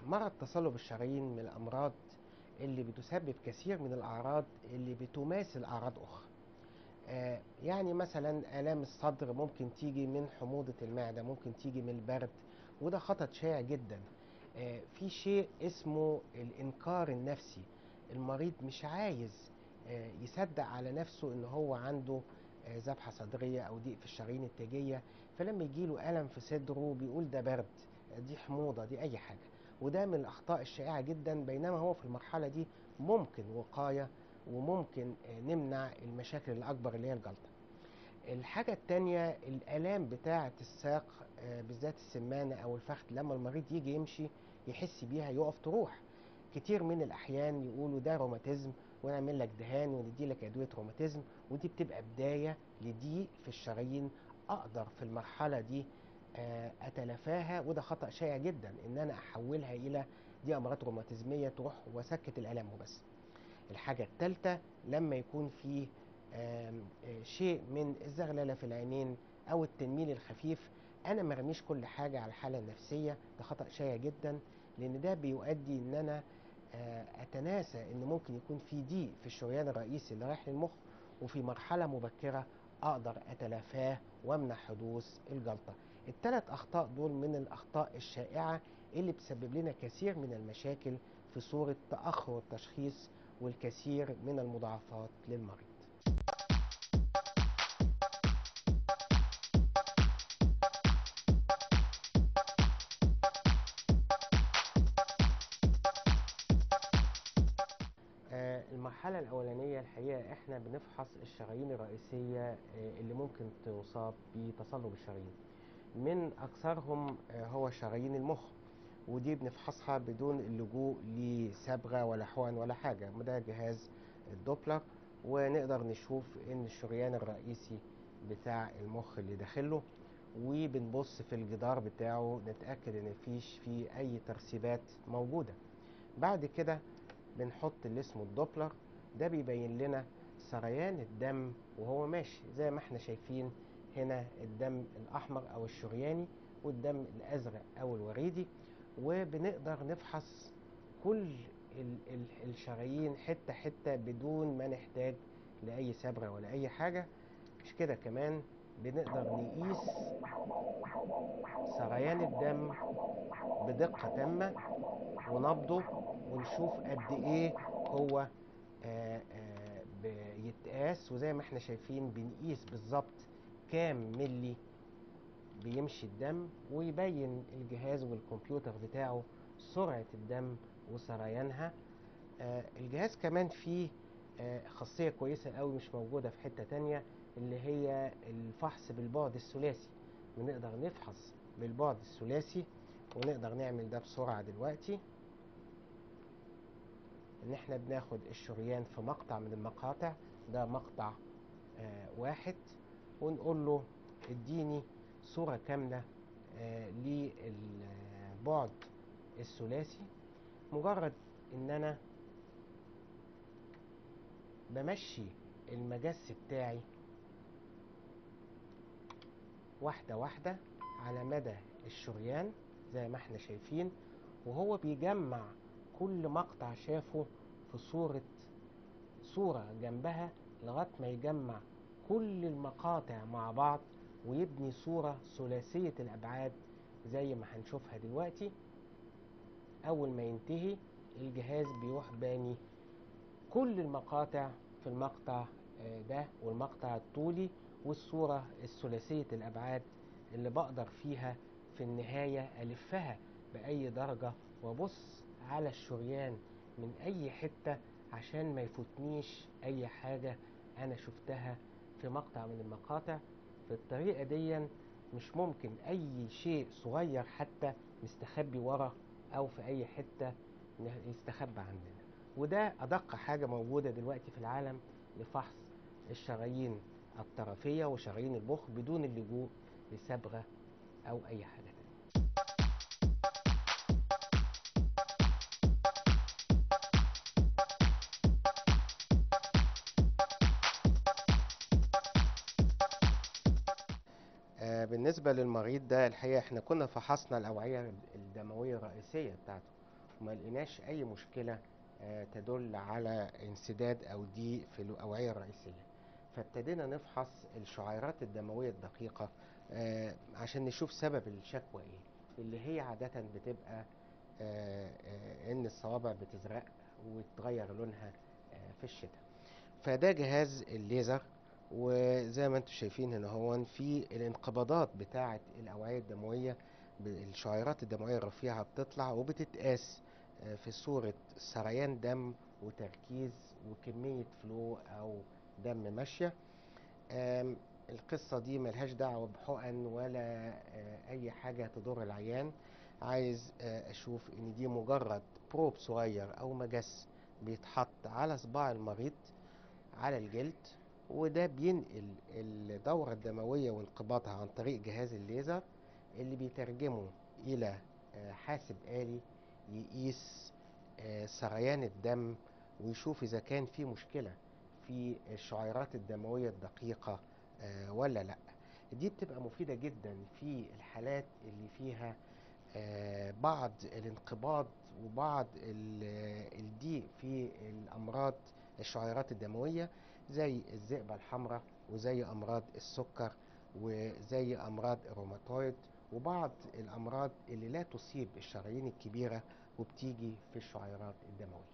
مرض تصلب الشرايين من الأمراض اللي بتسبب كثير من الأعراض اللي بتماثل أعراض أخرى آه، يعني مثلا آلام الصدر ممكن تيجي من حموضة المعدة ممكن تيجي من البرد وده خطأ شائع جدا آه، في شيء اسمه الإنكار النفسي المريض مش عايز آه، يصدق على نفسه ان هو عنده آه، ذبحة صدرية او ضيق في الشرايين التاجية فلما يجيله ألم في صدره بيقول ده برد دي حموضة دي أي حاجة وده من الأخطاء الشائعة جدا بينما هو في المرحلة دي ممكن وقاية وممكن آه، نمنع المشاكل الأكبر اللي هي الجلطة الحاجة التانية الآلام بتاعة الساق آه، بالذات السمانة أو الفخذ لما المريض يجي يمشي يحس بيها يقف تروح كتير من الأحيان يقولوا ده روماتيزم ونعمل لك دهان وندي لك أدوية روماتيزم ودي بتبقى بداية لضيق في الشرايين أقدر في المرحلة دي آه، أتلافاها وده خطأ شائع جدا إن أنا أحولها إلى دي أمراض روماتيزمية تروح وسكت الآلام وبس الحاجة الثالثة لما يكون في آم، آه، شيء من الزغلله في العينين او التنميل الخفيف انا ما رميش كل حاجه على الحاله النفسيه ده خطا شائع جدا لان ده بيؤدي ان انا آه، اتناسى ان ممكن يكون في ضيق في الشريان الرئيسي اللي رايح للمخ وفي مرحله مبكره اقدر اتلافاه وامنع حدوث الجلطه الثلاث اخطاء دول من الاخطاء الشائعه اللي بتسبب لنا كثير من المشاكل في صوره تاخر التشخيص والكثير من المضاعفات للمريض آه، المرحلة الأولانية الحقيقة إحنا بنفحص الشرايين الرئيسية آه، اللي ممكن تصاب بتصلب الشرايين من أكثرهم آه، هو شرايين المخ ودي بنفحصها بدون اللجوء لصبغة ولا حقن ولا حاجة ده جهاز الدوبلر ونقدر نشوف إن الشريان الرئيسي بتاع المخ اللي داخله وبنبص في الجدار بتاعه نتأكد إن مفيش فيه أي ترسيبات موجودة بعد كده بنحط اللي اسمه الدوبلر ده بيبين لنا سريان الدم وهو ماشي زي ما احنا شايفين هنا الدم الأحمر أو الشرياني والدم الأزرق أو الوريدي وبنقدر نفحص كل ال- ال- الشرايين حتة حتة بدون ما نحتاج لأي صبغة ولا أي حاجة مش كده كمان بنقدر نقيس سريان الدم بدقة تامة ونبضه ونشوف قد ايه هو آه، آه، بيتقاس وزي ما احنا شايفين بنقيس بالظبط كام ملي بيمشي الدم ويبين الجهاز والكمبيوتر بتاعه سرعة الدم وسريانها آه، الجهاز كمان فيه آه، خاصية كويسة قوي مش موجودة في حتة تانية اللي هي الفحص بالبعد الثلاثي بنقدر نفحص بالبعد الثلاثي ونقدر نعمل ده بسرعة دلوقتي ان احنا بناخد الشريان في مقطع من المقاطع ده مقطع آه واحد ونقول له اديني صورة كاملة آه للبعد الثلاثي مجرد ان انا بمشي المجس بتاعي واحدة واحدة على مدى الشريان زي ما احنا شايفين وهو بيجمع كل مقطع شافه في صورة صورة جنبها لغاية ما يجمع كل المقاطع مع بعض ويبني صورة ثلاثية الأبعاد زي ما هنشوفها دلوقتي أول ما ينتهي الجهاز بيروح باني كل المقاطع في المقطع آه، ده والمقطع الطولي والصورة الثلاثية الأبعاد اللي بقدر فيها في النهاية ألفها بأي درجة وأبص على الشريان من أي حتة عشان ما يفوتنيش أي حاجة أنا شفتها في مقطع من المقاطع في الطريقة دي مش ممكن أي شيء صغير حتى مستخبي ورا أو في أي حتة يستخبى عندنا وده أدق حاجة موجودة دلوقتي في العالم لفحص الشرايين الطرفية وشرايين المخ بدون اللجوء لصبغة أو أي حاجة تانية آه، بالنسبة للمريض ده الحقيقة احنا كنا فحصنا الأوعية الدموية الرئيسية بتاعته وما لقيناش اي مشكله آه، تدل على انسداد او ضيق في الاوعيه الرئيسيه فابتدينا نفحص الشعيرات الدمويه الدقيقه آه، عشان نشوف سبب الشكوى ايه اللي هي عاده بتبقى آه، آه، ان الصوابع بتزرق وتغير لونها آه، في الشتاء فده جهاز الليزر وزي ما انتم شايفين هنا هو في الانقباضات بتاعه الاوعيه الدمويه ب- الشعيرات الدمويه الرفيعه بتطلع وبتتقاس آه، في صوره سريان دم وتركيز وكميه فلو او دم ماشيه آم، القصه دي ملهاش دعوه بحقن ولا آه، اي حاجه تضر العيان عايز آه، اشوف ان دي مجرد بروب صغير او مجس بيتحط على صباع المريض على الجلد وده بينقل الدورة الدموية وانقباضها عن طريق جهاز الليزر اللي بيترجمه إلى آه، حاسب آلي يقيس آه، سريان الدم ويشوف إذا كان في مشكلة في الشعيرات الدموية الدقيقة آه، ولا لأ دي بتبقى مفيدة جدا في الحالات اللي فيها آه، بعض الانقباض وبعض ال- الضيق في الأمراض الشعيرات الدموية زي الذئبة الحمراء وزي أمراض السكر وزي أمراض الروماتويد وبعض الأمراض اللي لا تصيب الشرايين الكبيرة وبتيجي في الشعيرات الدموية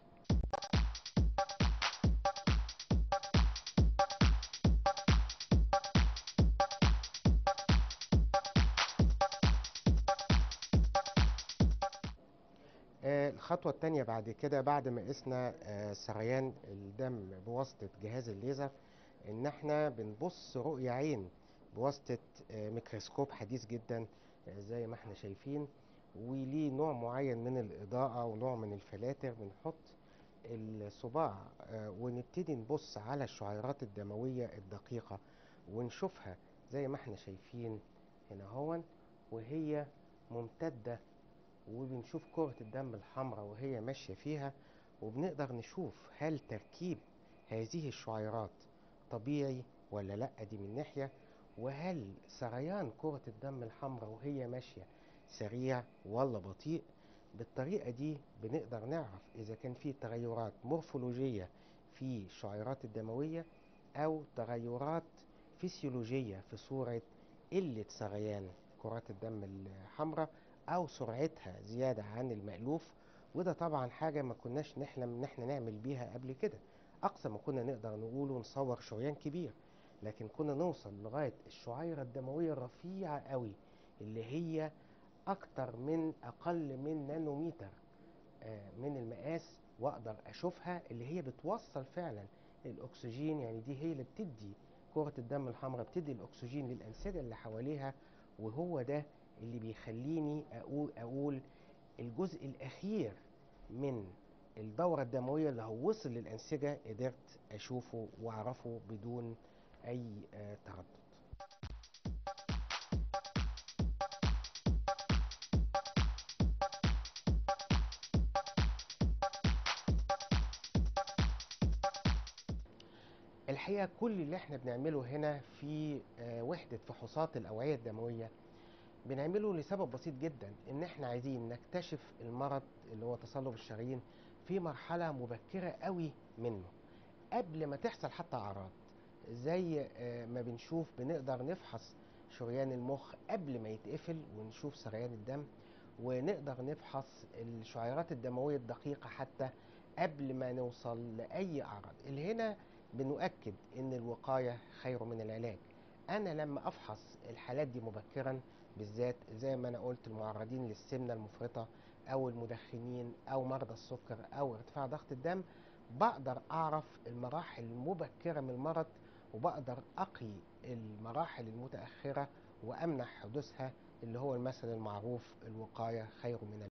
آه، الخطوة التانية بعد كده بعد ما قسنا آه، سريان الدم بواسطة جهاز الليزر ان احنا بنبص رؤية عين بواسطة آه، ميكروسكوب حديث جدا آه، زي ما احنا شايفين وليه نوع معين من الإضاءة ونوع من الفلاتر بنحط الصباع آه، ونبتدي نبص على الشعيرات الدموية الدقيقة ونشوفها زي ما احنا شايفين هنا هون وهي ممتدة وبنشوف كرة الدم الحمراء وهي ماشية فيها وبنقدر نشوف هل تركيب هذه الشعيرات طبيعي ولا لا دي من ناحية وهل سريان كرة الدم الحمراء وهي ماشية سريع ولا بطيء بالطريقة دي بنقدر نعرف إذا كان في تغيرات مورفولوجية في الشعيرات الدموية أو تغيرات فسيولوجية في صورة قلة سريان كرات الدم الحمراء او سرعتها زيادة عن المألوف وده طبعا حاجة ما كناش نحلم ان احنا نعمل بيها قبل كده اقصى ما كنا نقدر نقوله نصور شريان كبير لكن كنا نوصل لغاية الشعيرة الدموية الرفيعة قوي اللي هي اكتر من اقل من نانوميتر آه، من المقاس واقدر اشوفها اللي هي بتوصل فعلا الاكسجين يعني دي هي اللي بتدي كرة الدم الحمراء بتدي الاكسجين للانسجة اللي حواليها وهو ده اللي بيخليني اقول اقول الجزء الاخير من الدورة الدموية اللي هو وصل للأنسجة قدرت أشوفه وأعرفه بدون أي آه، تردد الحقيقة كل اللي احنا بنعمله هنا في آه، وحدة فحوصات الأوعية الدموية بنعمله لسبب بسيط جدا ان احنا عايزين نكتشف المرض اللي هو تصلب الشرايين في مرحلة مبكرة قوي منه قبل ما تحصل حتى اعراض زي آه، ما بنشوف بنقدر نفحص شريان المخ قبل ما يتقفل ونشوف سريان الدم ونقدر نفحص الشعيرات الدموية الدقيقة حتى قبل ما نوصل لأي أعراض اللي هنا بنؤكد إن الوقاية خير من العلاج أنا لما أفحص الحالات دي مبكرا بالذات زي ما أنا قلت المعرضين للسمنة المفرطة أو المدخنين أو مرضى السكر أو ارتفاع ضغط الدم بقدر أعرف المراحل المبكرة من المرض وبقدر أقي المراحل المتأخرة وأمنع حدوثها اللي هو المثل المعروف الوقاية خير من